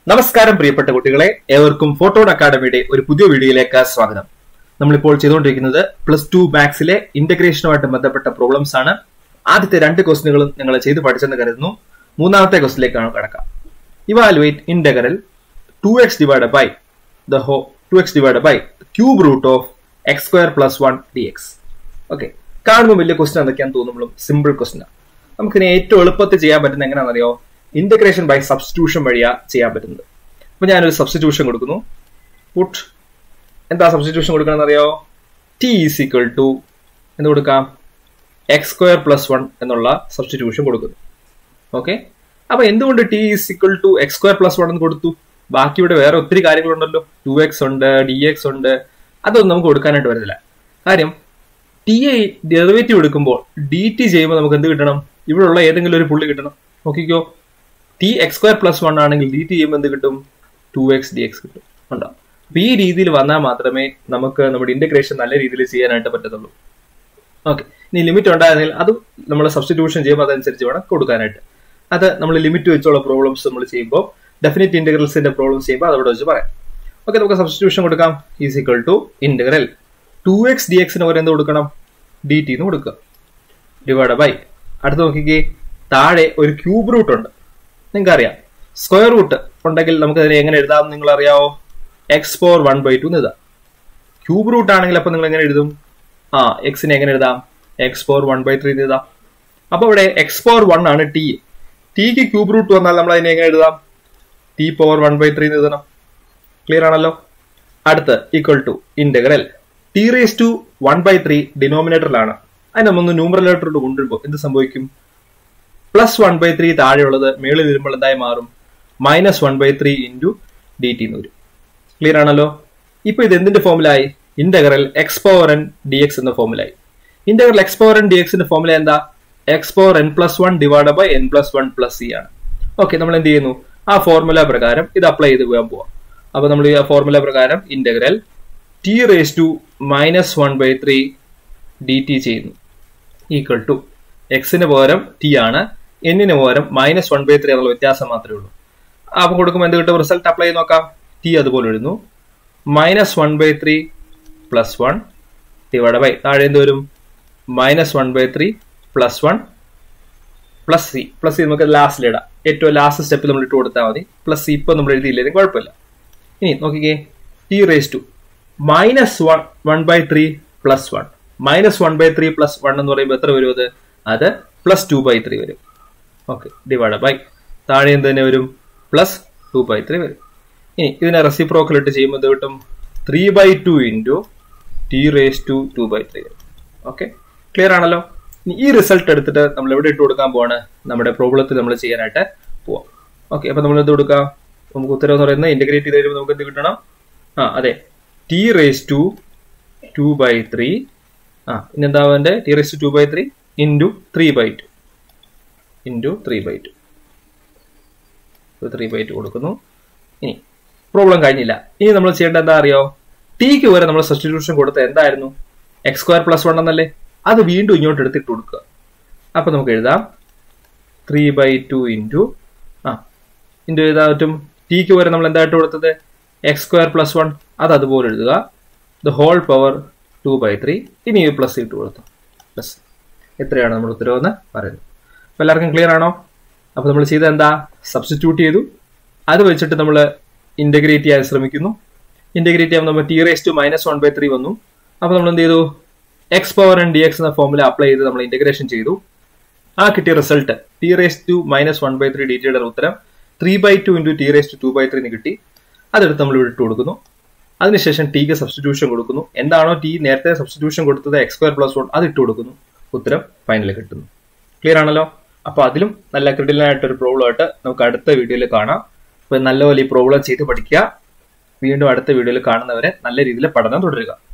നമസ്കാരം പ്രിയപ്പെട്ട കുട്ടികളെ ഏവർക്കും ഫോട്ടോൺ അക്കാഡമിയുടെ ഒരു പുതിയ വീഡിയോയിലേക്ക് സ്വാഗതം നമ്മളിപ്പോൾ ചെയ്തുകൊണ്ടിരിക്കുന്നത് പ്ലസ് ടു മാത്സിലെ ഇന്റഗ്രേഷനുമായിട്ട് ബന്ധപ്പെട്ട പ്രോബ്ലംസ് ആണ് ആദ്യത്തെ രണ്ട് ക്വസ്റ്റിനുകളും നിങ്ങൾ ചെയ്ത് പഠിച്ചെന്ന് കരുതുന്നു മൂന്നാമത്തെ ക്വസ്റ്റിലേക്കാണ് കടക്കാം evaluate integral two x divide by the whole two x divide by cube root of x square plus one d x okay കാണുമ്പോൾ വലിയ ക്വസ്റ്റൻ എന്തൊക്കെയാണെന്ന് തോന്നുമ്പോഴും സിമ്പിൾ ക്വസ്റ്റൻ നമുക്കിനി ഏറ്റവും എളുപ്പത്തിൽ ചെയ്യാൻ പറ്റുന്ന എങ്ങനെയാണെന്നറിയോ ഇന്റഗ്രേഷൻ ബൈ സബ്സ്റ്റിറ്റ്യൂഷൻ വഴിയാ ചെയ്യാൻ പറ്റുന്നത് അപ്പൊ ഞാനൊരു സബ്സ്റ്റിറ്റ്യൂഷൻ കൊടുക്കുന്നു പുട്ട് എന്താ സബ്സ്റ്റിറ്റ്യൂഷൻ കൊടുക്കണമെന്ന് അറിയോ ടി ഈസ് ഈക്വൽ ടു എന്ന് കൊടുക്കാം എക്സ് സ്ക്വയർ പ്ലസ് വൺ എന്നുള്ള സബ്സ്റ്റിറ്റ്യൂഷൻ കൊടുക്കുന്നു ഓക്കെ അപ്പൊ എന്തുകൊണ്ട് t is equal to x square plus one എന്ന് കൊടുത്തു ബാക്കി ഇവിടെ വേറെ ഒത്തിരി കാര്യങ്ങളുണ്ടല്ലോ ടു എക്സ് ഉണ്ട് ഡി എക്സ് ഉണ്ട് അതൊന്നും നമുക്ക് കൊടുക്കാനായിട്ട് വരുന്നില്ല കാര്യം ടി എ ഡെറിവേറ്റീവ് എടുക്കുമ്പോൾ ഡി ടി ചെയ്യുമ്പോൾ നമുക്ക് എന്ത് കിട്ടണം ഇവിടെയുള്ള ഏതെങ്കിലും ഒരു പുള്ളി കിട്ടണം നോക്കിക്കോ t x square plus one ആണെങ്കിൽ ഡി ടി ചെയ്യുമ്പോൾ എന്ത് കിട്ടും ടു എക്സ് ഡി എക്സ് കിട്ടും ഉണ്ടോ അപ്പൊ ഈ രീതിയിൽ വന്നാൽ മാത്രമേ നമുക്ക് നമ്മുടെ ഇന്റഗ്രേഷൻ നല്ല രീതിയിൽ ചെയ്യാനായിട്ട് പറ്റത്തുള്ളൂ ഓക്കെ ഇനി ലിമിറ്റ് ഉണ്ടായിരുന്നെങ്കിൽ അതും നമ്മൾ സബ്സ്റ്റിറ്റ്യൂഷൻ ചെയ്യുമ്പോൾ അതനുസരിച്ച് വേണം കൊടുക്കാനായിട്ട് അത് നമ്മൾ ലിമിറ്റ് വെച്ചുള്ള പ്രോബ്ലംസ് നമ്മൾ ചെയ്യുമ്പോൾ ഡെഫിനറ്റ് ഇന്റഗ്രൽസിന്റെ പ്രോബ്ലംസ് ചെയ്യുമ്പോൾ അതവിടെ വെച്ച് പറയാം ഓക്കെ നമുക്ക് സബ്സ്റ്റിറ്റ്യൂഷൻ കൊടുക്കാം is equal to integral two x d എക്സിന് പകരം എന്ത് കൊടുക്കണം ഡി ടി എന്ന് കൊടുക്കുക ഡിവൈഡ് ബൈ അടുത്ത് നോക്കിക്കേ താഴെ ഒരു ക്യൂബ് റൂട്ട് ഉണ്ട് നിങ്ങൾക്ക് അറിയാം സ്ക്വയർ റൂട്ട് ഉണ്ടെങ്കിൽ നമുക്ക് അതിനെ എങ്ങനെ എഴുതാം നിങ്ങൾ അറിയാവോ x four one by two എന്ന് എഴുതാം ക്യൂബ് റൂട്ട് ആണെങ്കിൽ അപ്പൊ നിങ്ങൾ എങ്ങനെ എഴുതും ആ എക്സിനെ എങ്ങനെ എഴുതാം x four one by three എന്ന് എഴുതാം അപ്പൊ ഇവിടെ എക്സ് ഫോർ വൺ ആണ് ടി ടിക്ക് ക്യൂബ് റൂട്ട് വന്നാൽ നമ്മൾ അതിനെ എങ്ങനെ എഴുതാം t power one by three എന്ന് എഴുതണം ക്ലിയർ ആണല്ലോ അടുത്ത് equal to integral t raise to one by three ഡിനോമിനേറ്ററിലാണ് അതിന് നമ്മൊന്ന് ന്യൂമറലേറ്ററിലോട്ട് കൊണ്ടുവരുമ്പോൾ എന്ത് സംഭവിക്കും പ്ലസ് വൺ ബൈ ത്രീ താഴെയുള്ളത് മേളിൽ വരുമ്പോൾ എന്തായി മാറും minus one by three into d t എന്ന് വരും ക്ലിയർ ആണല്ലോ ഇപ്പൊ ഇത് എന്തിന്റെ ഫോമിലായി integral x power n d x എന്ന ഫോമിലായി integral x power n d എക്സിന്റെ ഫോമില എന്താ x power n plus one divide by n plus one plus c ആണ് ഓക്കെ നമ്മൾ എന്ത് ചെയ്യുന്നു ആ ഫോർമുല പ്രകാരം ഇത് അപ്ലൈ ചെയ്ത് പോകാൻ പോവാം അപ്പൊ നമ്മൾ ഈ ഫോർമുല പ്രകാരം integral t raise to minus one by three d t ചെയ്യുന്നു ഈക്വൽ ടു എക്സിന് പകരം ടി ആണ് എന്നിന് പകരം മൈനസ് വൺ ബൈ ത്രീ എന്നുള്ള വ്യത്യാസം മാത്രമേ ഉള്ളൂ അപ്പം കൊടുക്കുമ്പോൾ എന്ത് കിട്ടും റിസൾട്ട് അപ്ലൈ ചെയ്ത് നോക്കാം ടി അതുപോലെ എഴുതുന്നു minus one by three plus one divide by താഴെ എന്ത് വരും minus one by three plus one plus c plus c നമുക്ക് ലാസ്റ്റിൽ ഇടാം ഏറ്റവും ലാസ്റ്റ് സ്റ്റെപ്പിൽ നമ്മൾ ഇട്ട് കൊടുത്താൽ മതി പ്ലസ് സി ഇപ്പം നമ്മൾ എഴുതിയില്ലെങ്കിൽ കുഴപ്പമില്ല ഇനി നോക്കിക്കേ t raise to minus one one by three plus one minus one by three plus one എന്ന് പറയുമ്പോൾ എത്ര വരും അത് അത് പ്ലസ് ടു ബൈ ത്രീ വരും ഓക്കെ ഡിവൈഡ് ബൈ താഴെ എന്ത് തന്നെ വരും പ്ലസ് ടു ബൈ ത്രീ വരും ഇനി ഇതിനെ റെസിപ്രോക്കൽ ഇട്ട് ചെയ്യുമ്പോൾ എന്ത് കിട്ടും three by two into T raise to two by three വരും ഓക്കെ ക്ലിയർ ആണല്ലോ ഇനി ഈ റിസൾട്ട് എടുത്തിട്ട് നമ്മൾ എവിടെ ഇട്ട് കൊടുക്കാൻ പോവാണ് നമ്മുടെ പ്രോബ്ലത്തിൽ നമ്മൾ ചെയ്യാനായിട്ട് പോവാം ഓക്കെ അപ്പൊ നമ്മൾ എന്ത് കൊടുക്കാം നമുക്ക് ഉത്തരം എന്ന് പറയുന്നത് ഇന്റഗ്രേറ്റ് ചെയ്ത് കഴിയുമ്പോൾ നമുക്ക് എന്ത് കിട്ടണം ആ അതെ T raise to two by three ആ ഇനി എന്താ അവന്റെ T raise to two by three into three by two into three by two three by two കൊടുക്കുന്നു ഇനി പ്രോബ്ലം കഴിഞ്ഞില്ല ഇനി നമ്മൾ ചെയ്യേണ്ടത് എന്താ അറിയോ ടിക്ക് വരെ നമ്മൾ സബ്സ്റ്റിറ്റ്യൂഷൻ കൊടുത്ത എന്തായിരുന്നു എക്സ് സ്ക്വയർ പ്ലസ് വൺ എന്നല്ലേ അത് വീണ്ടും ഇങ്ങോട്ട് എടുത്തിട്ട് കൊടുക്കുക അപ്പൊ നമുക്ക് എഴുതാം ത്രീ ബൈ ടു ഇൻറ്റു ആ ഇൻറ്റു എഴുതാൻ പറ്റും ടിക്ക് വരെ നമ്മൾ എന്തായിട്ട് കൊടുത്തത് എക്സ് സ്ക്വയർ പ്ലസ് വൺ അത് അതുപോലെ എഴുതുക the whole power two by three ഇനി പ്ലസ് ഇട്ട് കൊടുത്തു പ്ലസ് എത്രയാണ് നമ്മുടെ ഉത്തരവെന്ന് പറയുന്നത് അപ്പോൾ എല്ലാവർക്കും ക്ലിയർ ആണോ അപ്പോൾ നമ്മൾ ചെയ്തത് എന്താ സബ്സ്റ്റിറ്റ്യൂട്ട് ചെയ്തു അത് വെച്ചിട്ട് നമ്മൾ ഇന്റഗ്രേറ്റ് ചെയ്യാൻ ശ്രമിക്കുന്നു ഇന്റഗ്രേറ്റ് ചെയ്യാൻ നമ്മൾ t raise to minus one by three വന്നു അപ്പോൾ നമ്മൾ എന്ത് ചെയ്തു x power and d x എന്ന ഫോമുല അപ്ലൈ ചെയ്ത് നമ്മൾ ഇന്റഗ്രേഷൻ ചെയ്തു ആ കിട്ടിയ result t raise to minus one by three d ടിയുടെ ഉത്തരം three by two into T raise to two by three എന്ന് കിട്ടി അതെടുത്ത് നമ്മൾ ഇവിടെ ഇട്ട് കൊടുക്കുന്നു അതിനുശേഷം ടിക്ക് സബ്സ്റ്റിറ്റ്യൂഷൻ കൊടുക്കുന്നു എന്താണോ ടി നേരത്തെ സബ്സ്റ്റിറ്റ്യൂഷൻ കൊടുത്തത് എക്സ് സ്ക്വയർ പ്ലസ് വൺ അത് ഇട്ട് കൊടുക്കുന്നു ഉത്തരം ഫൈനൽ കിട്ടുന്നു ക്ലിയർ ആണല്ലോ അപ്പൊ അതിലും നല്ല ക്രിട്ടിക്കലായിട്ടൊരു പ്രോബ്ലം ആയിട്ട് നമുക്ക് അടുത്ത വീഡിയോയിൽ കാണാം അപ്പൊ നല്ലപോലെ ഈ പ്രോബ്ലം ചെയ്ത് പഠിക്കുക വീണ്ടും അടുത്ത വീഡിയോയിൽ കാണുന്നവരെ നല്ല രീതിയിൽ പഠനം തുടരുക